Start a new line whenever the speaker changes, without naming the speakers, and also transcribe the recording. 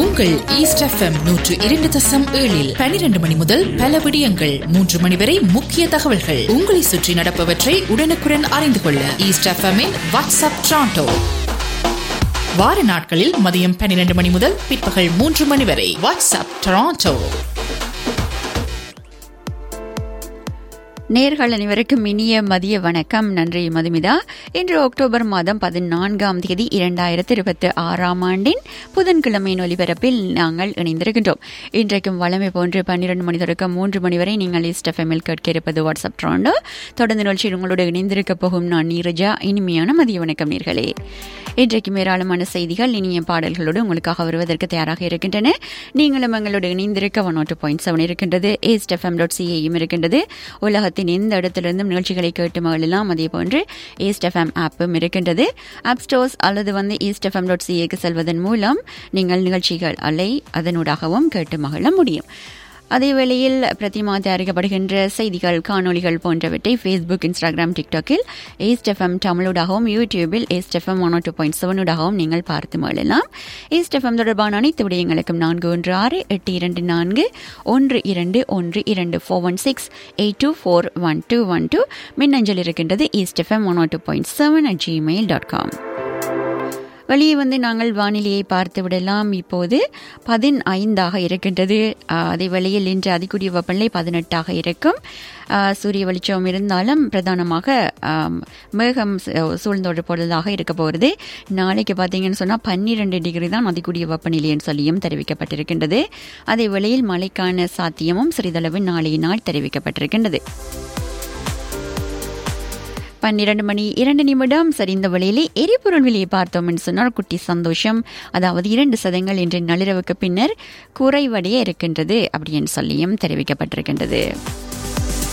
உங்கள் east FM நூற்று இரண்டு தசம் ஏழில் பனிரெண்டு மணி முதல் பல விடயங்கள் மூன்று மணி வரை முக்கிய தகவல்கள் உங்களை சுற்றி நடப்பவற்றை உடனுக்குடன் அறிந்து கொள்ள ஈஸ்ட் எஃப்எம்மின் வாட்ஸ்அப் ட்ராண்டோ வார நாட்களில் மதியம் பன்னிரண்டு மணி முதல் பிற்பகல் மூன்று மணி வரை வாட்ஸ்அப் டொராண்டோ
நேர்கள் அனைவருக்கும் இனிய மதிய வணக்கம் நன்றி மதுமிதா இன்று அக்டோபர் மாதம் பதினான்காம் தேதி இரண்டாயிரத்தி இருபத்தி ஆறாம் ஆண்டின் புதன்கிழமையின் ஒலிபரப்பில் நாங்கள் இணைந்திருக்கின்றோம் இன்றைக்கும் வளமை போன்று பன்னிரண்டு மணி தொடக்கம் மூன்று மணி வரை நீங்கள் ஈஸ்ட் எஃப்எம்மில் கேட்க இருப்பது வாட்ஸ்அப் ட்ராண்டோ தொடர்ந்து நிகழ்ச்சியில் உங்களோடு இணைந்திருக்க போகும் நான் நீரஜா இனிமையான மதிய வணக்கம் நேர்களே இன்றைக்கும் ஏராளமான செய்திகள் இனிய பாடல்களோடு உங்களுக்காக வருவதற்கு தயாராக இருக்கின்றன நீங்களும் எங்களோடு இணைந்திருக்க ஒன் டூ பாயிண்ட் செவன் இருக்கின்றது ஏஸ்ட் எஃப்எம் டாட் சிஏயும் இருக்கின்றது உலகத்தில் உலகத்தின் எந்த இடத்திலிருந்தும் நிகழ்ச்சிகளை கேட்டு மகளெல்லாம் அதே போன்று ஈஸ்ட் எஃப்எம் ஆப்பும் இருக்கின்றது ஆப் ஸ்டோர்ஸ் அல்லது வந்து ஈஸ்ட் எஃப்எம் டாட் சிஏக்கு செல்வதன் மூலம் நீங்கள் நிகழ்ச்சிகள் அலை அதனூடாகவும் கேட்டு மகள முடியும் அதே வேளையில் பிரதிமா தயாரிக்கப்படுகின்ற செய்திகள் காணொலிகள் போன்றவற்றை ஃபேஸ்புக் இன்ஸ்டாகிராம் டிக்டாக்கில் ஏஸ்ட் எஃப்எம் தமிழூடாகவும் யூடியூபில் east FM one two point செவனூடாகவும் நீங்கள் பார்த்து மழலாம் ஏஸ்ட் எஃப்எம் தொடர்பான அனைத்து விடயங்களுக்கும் நான்கு ஒன்று ஆறு எட்டு இரண்டு நான்கு ஒன்று இரண்டு ஒன்று இரண்டு four one six eight two four one two one two மின்னஞ்சல் இருக்கின்றது east FM one two point seven at Gmail dot com வெளியே வந்து நாங்கள் வானிலையை பார்த்து விடலாம் இப்போது பதினைந்தாக இருக்கின்றது அதே வேளையில் இன்று அதிகூடிய வெப்பநிலை பதினெட்டாக இருக்கும் சூரிய வெளிச்சம் இருந்தாலும் பிரதானமாக மேகம் சூழ்ந்தோடு பொழுதாக இருக்க போகிறது நாளைக்கு பார்த்தீங்கன்னு சொன்னால் பன்னிரெண்டு டிகிரி தான் அதிகூடிய வெப்பநிலைன்னு சொல்லியும் தெரிவிக்கப்பட்டிருக்கின்றது அதே வேளையில் மழைக்கான சாத்தியமும் சிறிதளவு நாளைய நாள் தெரிவிக்கப்பட்டிருக்கின்றது பன்னிரண்டு மணி இரண்டு நிமிடம் சரிந்த வழியிலே எரிபொருள் விலையை பார்த்தோம் என்று சொன்னால் குட்டி சந்தோஷம் அதாவது இரண்டு சதங்கள் இன்று நள்ளிரவுக்கு பின்னர் குறைவடைய இருக்கின்றது அப்படின்னு சொல்லியும் தெரிவிக்கப்பட்டிருக்கின்றது